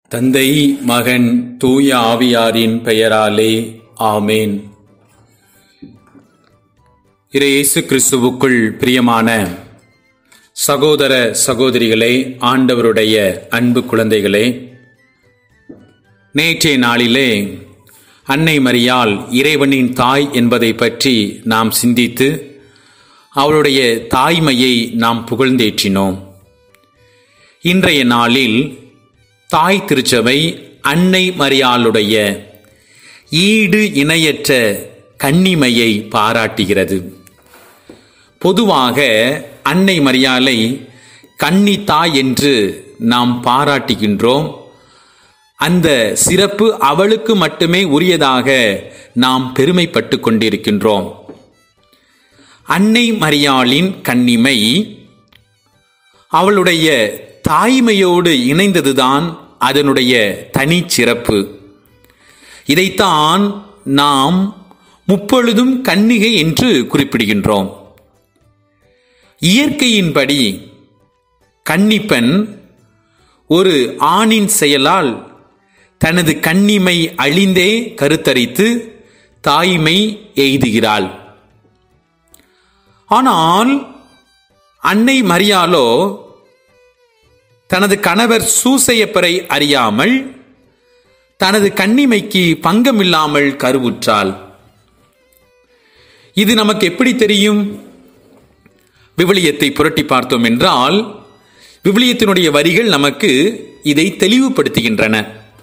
தந்தை மகன் தூய ஆவியாரின் பெயராலே ஆமேன் இயேசு கிறிஸ்துவுக்குள் பிரியமான சகோதர சகோதரிகளே ஆண்டவருடைய அன்பு குழந்தைகளே நேற்றைய நாளிலே அன்னை மரியாள் இறைவனின் தாய் என்பதை பற்றி நாம் சிந்தித்து அவளுடைய தாய்மையை நாம் புகழ்ந்தேற்றினோம் இன்றைய நாளில் தாய் திருச்சபை அன்னை மரியாளுடைய ஈடு இணையற்ற கன்னிமையை பாராட்டுகிறது பொதுவாக அன்னை மரியாளை கன்னி தாய் என்று நாம் பாராட்டுகின்றோம் அந்த சிறப்பு அவளுக்கு மட்டுமே உரியதாக நாம் பெருமைப்பட்டு கொண்டிருக்கின்றோம் அன்னை மரியாளின் கன்னிமை அவளுடைய தாய்மையோடு இணைந்ததுதான் அதனுடைய தனிச்சிறப்பு இதைத்தான் நாம் முப்பொழுதும் கன்னிகை என்று குறிப்பிடுகின்றோம் இயற்கையின்படி கன்னிப்பெண் ஒரு ஆணின் செயலால் தனது கன்னிமை அழிந்தே கருத்தரித்து தாய்மை எய்துகிறாள் ஆனால் அன்னை மரியாலோ தனது கணவர் சூசையப்பரை அறியாமல் தனது கன்னிமைக்கு பங்கமில்லாமல் கருவுற்றாள் இது நமக்கு எப்படி தெரியும் விவிலியத்தை புரட்டி பார்த்தோம் என்றால் விவிலியத்தினுடைய வரிகள் நமக்கு இதை தெளிவுபடுத்துகின்றன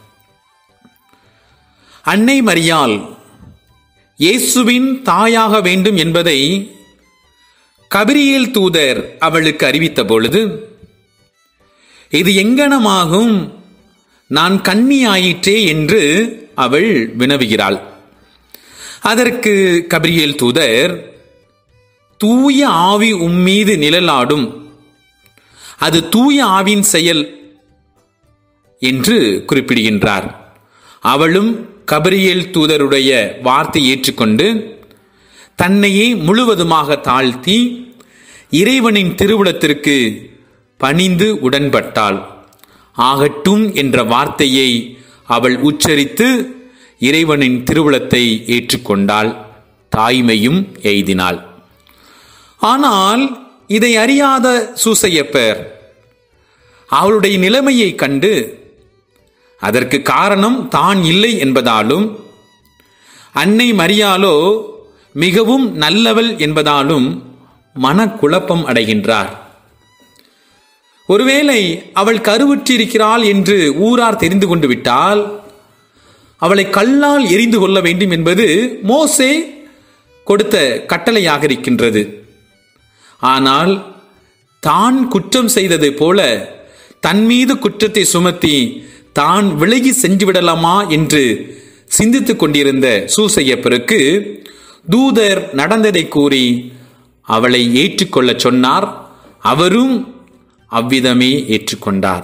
அன்னை மரியால் இயேசுவின் தாயாக வேண்டும் என்பதை கபிரியேல் தூதர் அவளுக்கு அறிவித்த பொழுது இது எங்கனமாகும் நான் கன்னி ஆயிற்றே என்று அவள் வினவுகிறாள் அதற்கு கபிரியேல் தூதர் தூய ஆவி உம்மீது நிழலாடும் அது தூய ஆவின் செயல் என்று குறிப்பிடுகின்றார் அவளும் கபிரியேல் தூதருடைய வார்த்தை ஏற்றுக்கொண்டு தன்னையே முழுவதுமாக தாழ்த்தி இறைவனின் திருவுளத்திற்கு பணிந்து உடன்பட்டாள் ஆகட்டும் என்ற வார்த்தையை அவள் உச்சரித்து இறைவனின் திருவுளத்தை ஏற்றுக்கொண்டாள் தாய்மையும் எய்தினாள் ஆனால் இதை அறியாத சூசையப்பர் அவளுடைய நிலைமையை கண்டு அதற்கு காரணம் தான் இல்லை என்பதாலும் அன்னை மரியாலோ மிகவும் நல்லவள் என்பதாலும் மனக்குழப்பம் அடைகின்றார் ஒருவேளை அவள் கருவுற்றிருக்கிறாள் என்று ஊரார் தெரிந்து கொண்டு விட்டால் அவளை கல்லால் எரிந்து கொள்ள வேண்டும் என்பது மோசே கொடுத்த கட்டளையாக இருக்கின்றது ஆனால் தான் குற்றம் செய்தது போல தன் மீது குற்றத்தை சுமத்தி தான் விலகி சென்று விடலாமா என்று சிந்தித்துக் கொண்டிருந்த சூசையப்பருக்கு தூதர் நடந்ததை கூறி அவளை ஏற்றுக்கொள்ள சொன்னார் அவரும் அவ்விதமே ஏற்றுக்கொண்டார்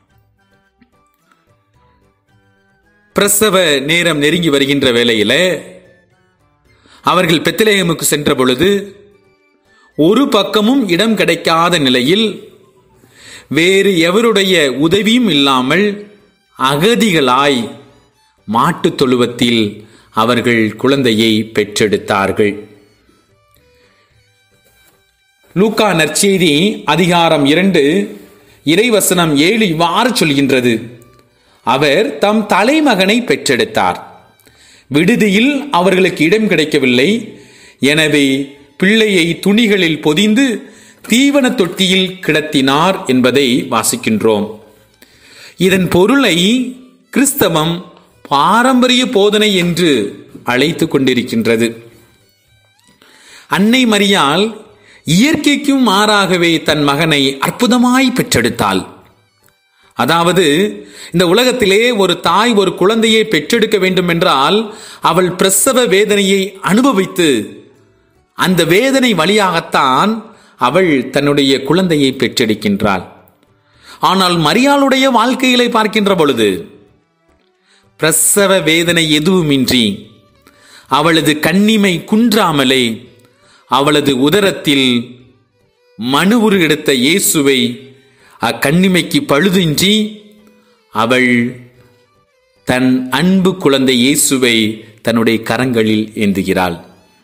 பிரசவ நேரம் நெருங்கி வருகின்ற வேளையில அவர்கள் பெத்திலேயமுக்கு சென்ற பொழுது ஒரு பக்கமும் இடம் கிடைக்காத நிலையில் வேறு எவருடைய உதவியும் இல்லாமல் அகதிகளாய் மாட்டுத் தொழுவத்தில் அவர்கள் குழந்தையை பெற்றெடுத்தார்கள் லூக்கா நற்செய்தி அதிகாரம் இரண்டு இறைவசனம் ஏழு இவ்வாறு சொல்கின்றது அவர் தம் தலைமகனை பெற்றெடுத்தார் விடுதியில் அவர்களுக்கு இடம் கிடைக்கவில்லை எனவே பிள்ளையை துணிகளில் பொதிந்து தீவன தொட்டியில் கிடத்தினார் என்பதை வாசிக்கின்றோம் இதன் பொருளை கிறிஸ்தவம் பாரம்பரிய போதனை என்று அழைத்து கொண்டிருக்கின்றது அன்னை மரியால் இயற்கைக்கும் மாறாகவே தன் மகனை அற்புதமாய் பெற்றெடுத்தாள் அதாவது இந்த உலகத்திலே ஒரு தாய் ஒரு குழந்தையை பெற்றெடுக்க வேண்டும் என்றால் அவள் பிரசவ வேதனையை அனுபவித்து அந்த வேதனை வழியாகத்தான் அவள் தன்னுடைய குழந்தையை பெற்றெடுக்கின்றாள் ஆனால் மரியாளுடைய வாழ்க்கையிலே பார்க்கின்ற பொழுது பிரசவ வேதனை எதுவுமின்றி அவளது கண்ணிமை குன்றாமலே அவளது உதரத்தில் மனு உரு எடுத்த இயேசுவை அக்கண்ணிமைக்கு பழுதின்றி அவள் தன் அன்பு குழந்தை இயேசுவை தன்னுடைய கரங்களில் ஏந்துகிறாள்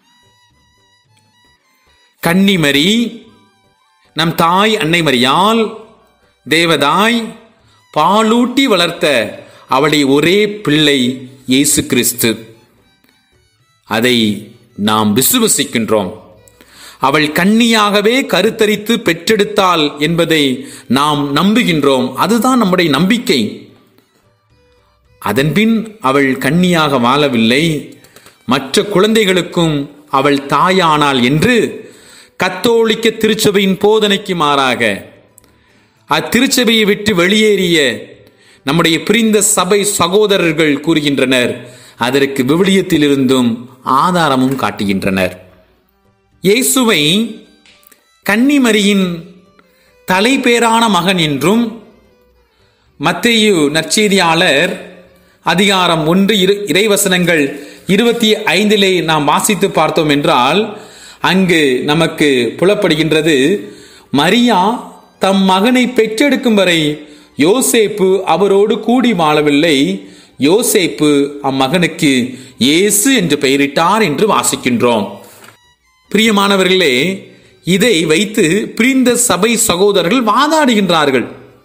கன்னிமரி நம் தாய் அன்னை மரியால் தேவதாய் பாலூட்டி வளர்த்த அவளுடைய ஒரே பிள்ளை இயேசு கிறிஸ்து அதை நாம் விசுவசிக்கின்றோம் அவள் கன்னியாகவே கருத்தரித்து பெற்றெடுத்தாள் என்பதை நாம் நம்புகின்றோம் அதுதான் நம்முடைய நம்பிக்கை அதன்பின் அவள் கன்னியாக வாழவில்லை மற்ற குழந்தைகளுக்கும் அவள் தாயானாள் என்று கத்தோலிக்க திருச்சபையின் போதனைக்கு மாறாக அத்திருச்சபையை விட்டு வெளியேறிய நம்முடைய பிரிந்த சபை சகோதரர்கள் கூறுகின்றனர் அதற்கு விவிலியத்திலிருந்தும் ஆதாரமும் காட்டுகின்றனர் இயேசுவை கன்னிமரியின் தலைப்பேரான மகன் என்றும் மத்தேயு நற்செய்தியாளர் அதிகாரம் ஒன்று இரு இறைவசனங்கள் இருபத்தி ஐந்திலே நாம் வாசித்து பார்த்தோம் என்றால் அங்கு நமக்கு புலப்படுகின்றது மரியா தம் மகனை பெற்றெடுக்கும் வரை யோசேப்பு அவரோடு கூடி வாழவில்லை யோசேப்பு அம்மகனுக்கு இயேசு என்று பெயரிட்டார் என்று வாசிக்கின்றோம் பிரியமானவர்களே இதை வைத்து பிரிந்த சபை சகோதரர்கள் வாதாடுகின்றார்கள்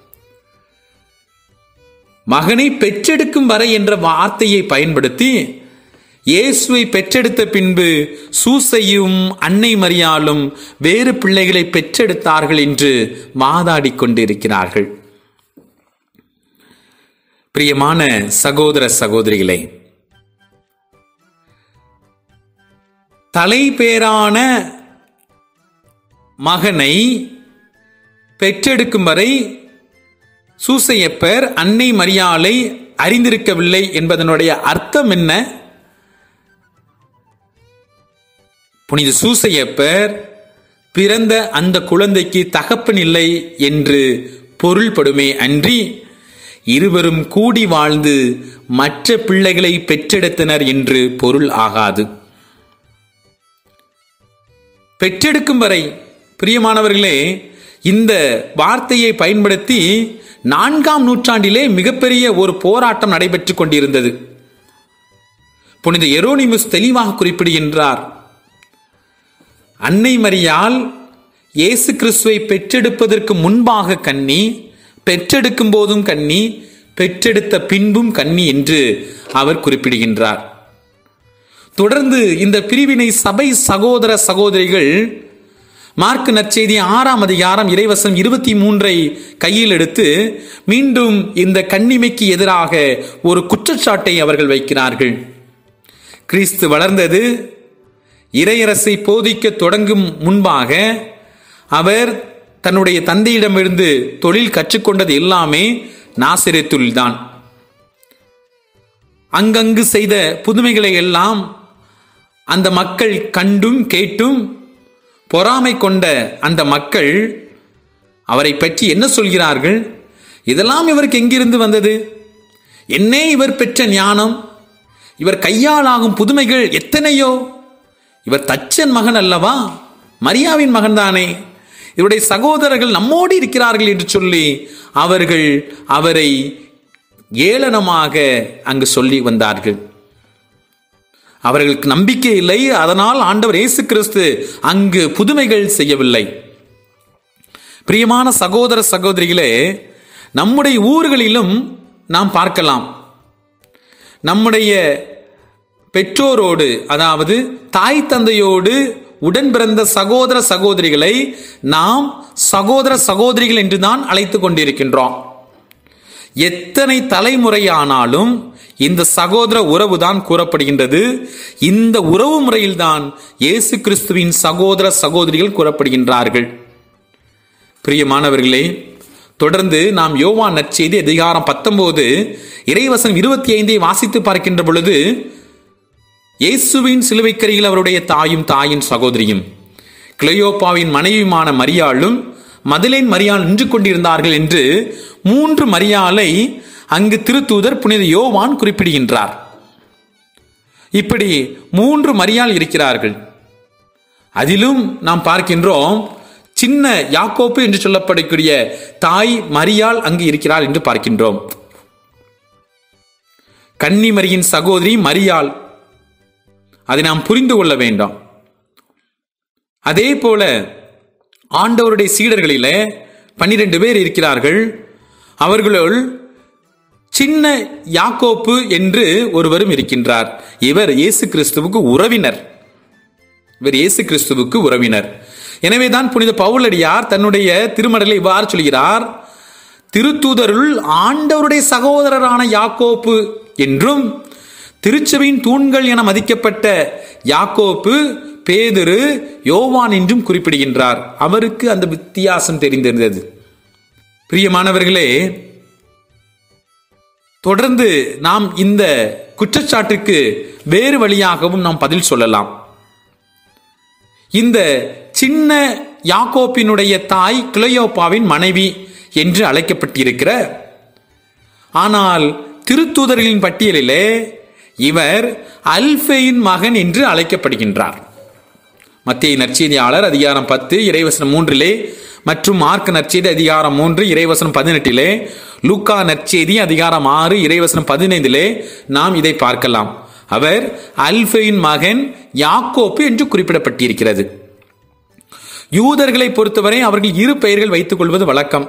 மகனை பெற்றெடுக்கும் வரை என்ற வார்த்தையை பயன்படுத்தி இயேசுவை பெற்றெடுத்த பின்பு சூசையும் அன்னை மரியாலும் வேறு பிள்ளைகளை பெற்றெடுத்தார்கள் என்று வாதாடிக் கொண்டிருக்கிறார்கள் பிரியமான சகோதர சகோதரிகளே தலைபேரான மகனை பெற்றெடுக்கும் வரை சூசையப்பர் அன்னை மரியாளை அறிந்திருக்கவில்லை என்பதனுடைய அர்த்தம் என்ன புனித சூசையப்பர் பிறந்த அந்த குழந்தைக்கு தகப்பன் இல்லை என்று பொருள்படுமே அன்றி இருவரும் கூடி வாழ்ந்து மற்ற பிள்ளைகளை பெற்றெடுத்தனர் என்று பொருள் ஆகாது பெற்றெடுக்கும் வரை பிரியமானவர்களே இந்த வார்த்தையை பயன்படுத்தி நான்காம் நூற்றாண்டிலே மிகப்பெரிய ஒரு போராட்டம் நடைபெற்றுக் கொண்டிருந்தது புனித எரோனிமுஸ் தெளிவாக குறிப்பிடுகின்றார் அன்னை மரியால் இயேசு கிறிஸ்துவை பெற்றெடுப்பதற்கு முன்பாக கன்னி பெற்றெடுக்கும் போதும் கன்னி பெற்றெடுத்த பின்பும் கன்னி என்று அவர் குறிப்பிடுகின்றார் தொடர்ந்து இந்த பிரிவினை சபை சகோதர சகோதரிகள் மார்க் நற்செய்தி ஆறாம் அதிகாரம் இறைவசம் இருபத்தி மூன்றை கையில் எடுத்து மீண்டும் இந்த கண்ணிமைக்கு எதிராக ஒரு குற்றச்சாட்டை அவர்கள் வைக்கிறார்கள் கிறிஸ்து வளர்ந்தது இறையரசை போதிக்க தொடங்கும் முன்பாக அவர் தன்னுடைய தந்தையிடமிருந்து தொழில் கற்றுக்கொண்டது எல்லாமே நாசிரியத்துள்தான் அங்கங்கு செய்த புதுமைகளை எல்லாம் அந்த மக்கள் கண்டும் கேட்டும் பொறாமை கொண்ட அந்த மக்கள் அவரை பற்றி என்ன சொல்கிறார்கள் இதெல்லாம் இவருக்கு எங்கிருந்து வந்தது என்னே இவர் பெற்ற ஞானம் இவர் கையாளாகும் புதுமைகள் எத்தனையோ இவர் தச்சன் மகன் அல்லவா மரியாவின் மகன்தானே இவருடைய சகோதரர்கள் நம்மோடு இருக்கிறார்கள் என்று சொல்லி அவர்கள் அவரை ஏளனமாக அங்கு சொல்லி வந்தார்கள் அவர்களுக்கு நம்பிக்கை இல்லை அதனால் ஆண்டவர் இயேசு கிறிஸ்து அங்கு புதுமைகள் செய்யவில்லை பிரியமான சகோதர சகோதரிகளே நம்முடைய ஊர்களிலும் நாம் பார்க்கலாம் நம்முடைய பெற்றோரோடு அதாவது தாய் தந்தையோடு உடன் பிறந்த சகோதர சகோதரிகளை நாம் சகோதர சகோதரிகள் என்றுதான் அழைத்து கொண்டிருக்கின்றோம் எத்தனை தலைமுறையானாலும் இந்த சகோதர உறவு தான் கூறப்படுகின்றது இந்த உறவு முறையில்தான் இயேசு கிறிஸ்துவின் சகோதர சகோதரிகள் கூறப்படுகின்றார்கள் பிரியமானவர்களே தொடர்ந்து நாம் யோவான் நற்செய்தி அதிகாரம் பத்தொன்பது இறைவசம் இருபத்தி ஐந்தை வாசித்து பார்க்கின்ற பொழுது இயேசுவின் சிலுவைக்கரையில் அவருடைய தாயும் தாயின் சகோதரியும் கிளையோப்பாவின் மனைவியுமான மரியாளும் மதிலேன் மரியாள் நின்று கொண்டிருந்தார்கள் என்று மூன்று மரியாளை அங்கு திருத்தூதர் புனித யோவான் குறிப்பிடுகின்றார் இப்படி மூன்று மரியாள் இருக்கிறார்கள் அதிலும் நாம் பார்க்கின்றோம் சின்ன யாக்கோப்பு என்று சொல்லப்படக்கூடிய தாய் மரியாள் அங்கு இருக்கிறாள் என்று பார்க்கின்றோம் கன்னிமரியின் சகோதரி மரியாள் அதை நாம் புரிந்து கொள்ள வேண்டாம் அதே போல ஆண்டவருடைய சீடர்களிலே பன்னிரண்டு பேர் இருக்கிறார்கள் அவர்களுள் சின்ன யாக்கோப்பு என்று ஒருவரும் இருக்கின்றார் இவர் இயேசு கிறிஸ்துவுக்கு உறவினர் இவர் இயேசு கிறிஸ்துவுக்கு உறவினர் எனவேதான் புனித பவுலடியார் தன்னுடைய திருமடலை இவ்வாறு சொல்கிறார் திருத்தூதருள் ஆண்டவருடைய சகோதரரான யாக்கோப்பு என்றும் திருச்சபையின் தூண்கள் என மதிக்கப்பட்ட யாக்கோப்பு பேதுரு யோவான் என்றும் குறிப்பிடுகின்றார் அவருக்கு அந்த வித்தியாசம் தெரிந்திருந்தது பிரியமானவர்களே தொடர்ந்து நாம் இந்த குற்றச்சாட்டுக்கு வேறு வழியாகவும் நாம் பதில் சொல்லலாம் இந்த சின்ன யாக்கோப்பினுடைய தாய் கிளையோப்பாவின் மனைவி என்று அழைக்கப்பட்டிருக்கிற ஆனால் திருத்தூதர்களின் பட்டியலிலே இவர் அல்ஃபையின் மகன் என்று அழைக்கப்படுகின்றார் மத்திய நற்செய்தியாளர் அதிகாரம் பத்து இறைவசனம் மூன்றிலே மற்றும் மார்க் நற்செய்தி அதிகாரம் மூன்று இறைவசனம் பதினெட்டிலே லூக்கா நற்செய்தி அதிகாரம் ஆறு இறைவசனம் பதினைந்திலே நாம் இதை பார்க்கலாம் அவர் அல்ஃபையின் மகன் யாக்கோப்பு என்று குறிப்பிடப்பட்டிருக்கிறது யூதர்களை பொறுத்தவரை அவர்கள் இரு பெயர்கள் வைத்துக் கொள்வது வழக்கம்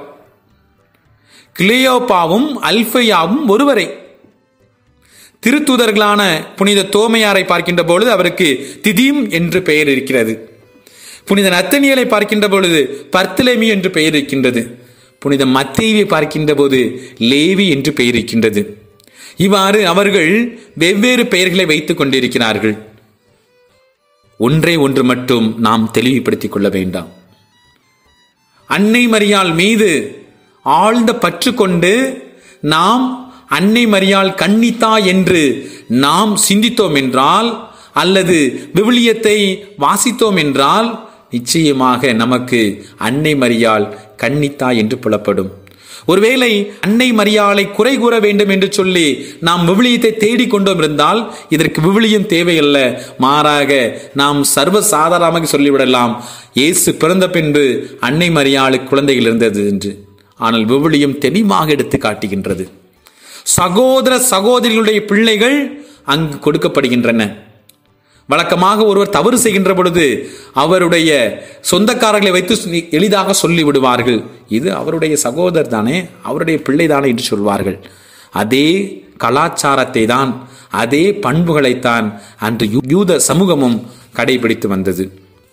கிளியோப்பாவும் அல்ஃபையாவும் ஒருவரை திருத்தூதர்களான புனித தோமையாரை பார்க்கின்ற பொழுது அவருக்கு திதீம் என்று பெயர் இருக்கிறது புனித நத்தனியலை பார்க்கின்ற பொழுது பர்த்தலேமி என்று பெயர் இருக்கின்றது புனித மத்தேவியை பார்க்கின்ற போது லேவி என்று பெயர் இருக்கின்றது இவ்வாறு அவர்கள் வெவ்வேறு பெயர்களை வைத்துக் கொண்டிருக்கிறார்கள் ஒன்றை ஒன்று மட்டும் நாம் தெளிவுபடுத்திக் கொள்ள வேண்டாம் அன்னை மரியாள் மீது ஆழ்ந்த பற்று கொண்டு நாம் அன்னை மரியாள் கன்னித்தா என்று நாம் சிந்தித்தோம் என்றால் அல்லது விவிலியத்தை வாசித்தோம் என்றால் நிச்சயமாக நமக்கு அன்னை மரியாள் கன்னித்தா என்று புலப்படும் ஒருவேளை அன்னை மரியாளை குறை கூற வேண்டும் என்று சொல்லி நாம் விவிலியத்தை தேடிக் கொண்டோம் இருந்தால் இதற்கு விவிலியம் தேவையல்ல மாறாக நாம் சர்வ சாதாரணமாக சொல்லிவிடலாம் இயேசு பிறந்த பின்பு அன்னை மரியாளுக்கு குழந்தைகள் இருந்தது என்று ஆனால் விவிலியம் தெளிவாக எடுத்து காட்டுகின்றது சகோதர சகோதரிகளுடைய பிள்ளைகள் அங்கு கொடுக்கப்படுகின்றன வழக்கமாக ஒருவர் தவறு செய்கின்ற பொழுது அவருடைய சொந்தக்காரர்களை வைத்து எளிதாக சொல்லி விடுவார்கள் இது அவருடைய சகோதரர் தானே அவருடைய பிள்ளை தானே என்று சொல்வார்கள் அதே கலாச்சாரத்தை தான் அதே பண்புகளைத்தான் அன்று யூத சமூகமும் கடைபிடித்து வந்தது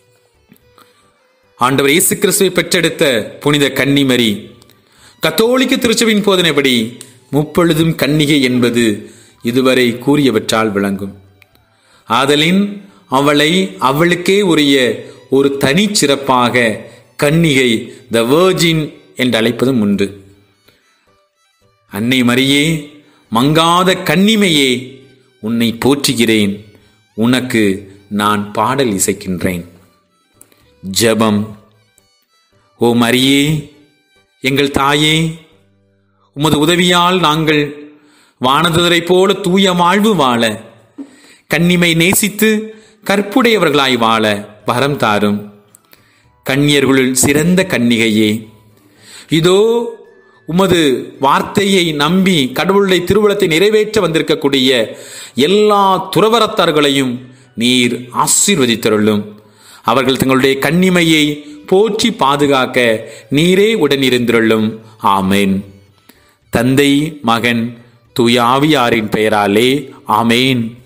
ஆண்டவர் இயேசு கிறிஸ்துவை பெற்றெடுத்த புனித கன்னிமரி கத்தோலிக்க திருச்சபின் போதனைப்படி முப்பொழுதும் கன்னிகை என்பது இதுவரை கூறியவற்றால் விளங்கும் ஆதலின் அவளை அவளுக்கே உரிய ஒரு தனி சிறப்பாக கன்னிகை த வேர்ஜின் என்று அழைப்பதும் உண்டு அன்னை மரியே மங்காத கன்னிமையே உன்னை போற்றுகிறேன் உனக்கு நான் பாடல் இசைக்கின்றேன் ஜெபம் ஓ மரியே எங்கள் தாயே உமது உதவியால் நாங்கள் வானதுதரை போல தூய வாழ்வு வாழ கன்னிமை நேசித்து கற்புடையவர்களாய் வாழ வரம் தாரும் கன்னியர்களுள் சிறந்த கன்னிகையே இதோ உமது வார்த்தையை நம்பி கடவுளுடைய திருவுளத்தை நிறைவேற்ற வந்திருக்கக்கூடிய எல்லா துறவரத்தார்களையும் நீர் ஆசீர்வதித்தருளும் அவர்கள் தங்களுடைய கன்னிமையை போற்றி பாதுகாக்க நீரே உடனிருந்திருளும் ஆமேன் தந்தை மகன் தூயாவியாரின் பெயராலே ஆமேன்